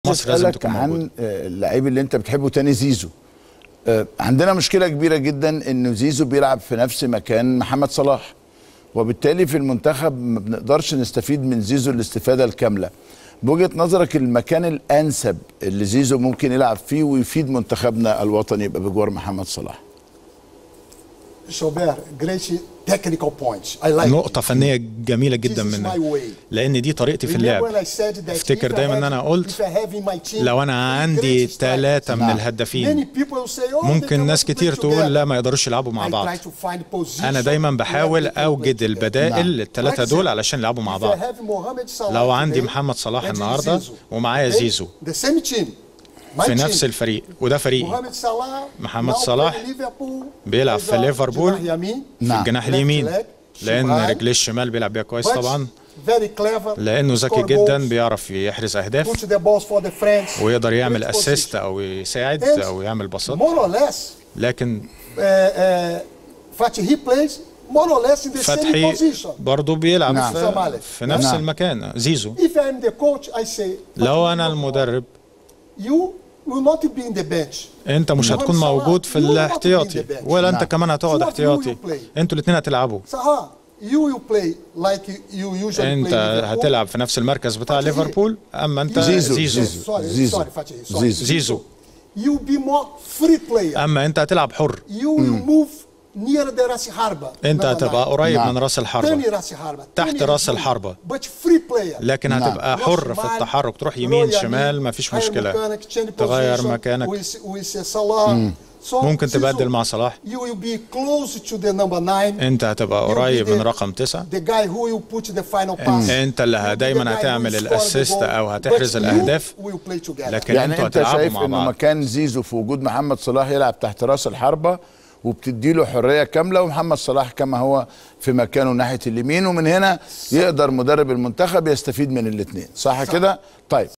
مصر لازم اسالك تكون موجوده عن آه، اللعيب اللي انت بتحبه تاني زيزو آه، عندنا مشكله كبيره جدا ان زيزو بيلعب في نفس مكان محمد صلاح وبالتالي في المنتخب ما بنقدرش نستفيد من زيزو الاستفاده الكامله بوجهه نظرك المكان الانسب اللي زيزو ممكن يلعب فيه ويفيد منتخبنا الوطني يبقى بجوار محمد صلاح Gilbert, great technical points. I like نقطة it. فنية جميلة This جدا is my منك way. لأن دي طريقتي في Remember اللعب when I said that افتكر if I دايما ان have- انا قلت if I have in my team لو انا three عندي great strikers, ثلاثة من نعم. many الهدافين people will say, oh, they ممكن ناس cannot play كتير تقول together. لا ما يقدروش يلعبوا مع I بعض try to find position انا دايما where بحاول they can play اوجد together. البدائل الثلاثة For دول example, علشان يلعبوا مع if I بعض have Mohamed Salah لو عندي today محمد صلاح and النهاردة Zizou, ومعايا okay? زيزو The same team. My في team. نفس الفريق وده فريقي محمد صلاح محمد now صلاح play Liverpool بيلعب as في a ليفربول جناح يمين. في نعم. الجناح Left اليمين leg, لأن شمال. رجليه الشمال بيلعب بيها كويس But طبعا very clever. لأنه ذكي score جدا goals, بيعرف يحرز put أهداف the balls for the friends. ويقدر يعمل Great اسيست position. أو يساعد And أو يعمل باصات More or less, لكن uh, uh, Fatih he plays more or less in the same فتحي position. برضه بيلعب نعم. في, في نفس نعم. المكان زيزو If I'm the coach, I say, لو Fatih, أنا you- المدرب you will not be in the bench. انت مش هتكون محمد صلاح, موجود في you will not be in الاحتياطي the bench. ولا انت نعم. كمان هتقعد So what will احتياطي you play? انتوا الاثنين هتلعبوا Salah, you will play like you, you usually انت play in Liverpool. هتلعب في نفس المركز بتاع فتحي. ليفربول اما انت زيزو. زيزو زيزو. Sorry, زيزو. sorry, Fatih, sorry. زيزو. زيزو You be more free player. اما انت هتلعب حر You will move near the Rasi Harba. انت number هتبقى nine. قريب نعم. من راس تاني الحربة راسي حربة تحت تاني راس هجوم. الحربة. but free player لكن نعم. هتبقى روح حر في شمال، التحرك تروح روح يمين شمال مفيش high مشكلة mechanic, change تغير position مكانك with, with Salah. So ممكن Zizou, تبدل مع صلاح You will be close to the number nine. انت هتبقى You'll be قريب the- من رقم تسعة The guy who will put the final pass. انت اللي You'll be دايما the guy who هتعمل will score the الاسيست goal. او هتحرز But الاهداف you will play together. لكن يعني انتوا انت هتلعبوا شايف مع انه بعض مكان زيزو في وجود محمد صلاح يلعب تحت راس الحربه وبتديله حريه كامله ومحمد صلاح كما هو في مكانه ناحيه اليمين ومن هنا يقدر مدرب المنتخب يستفيد من الاثنين صح كده طيب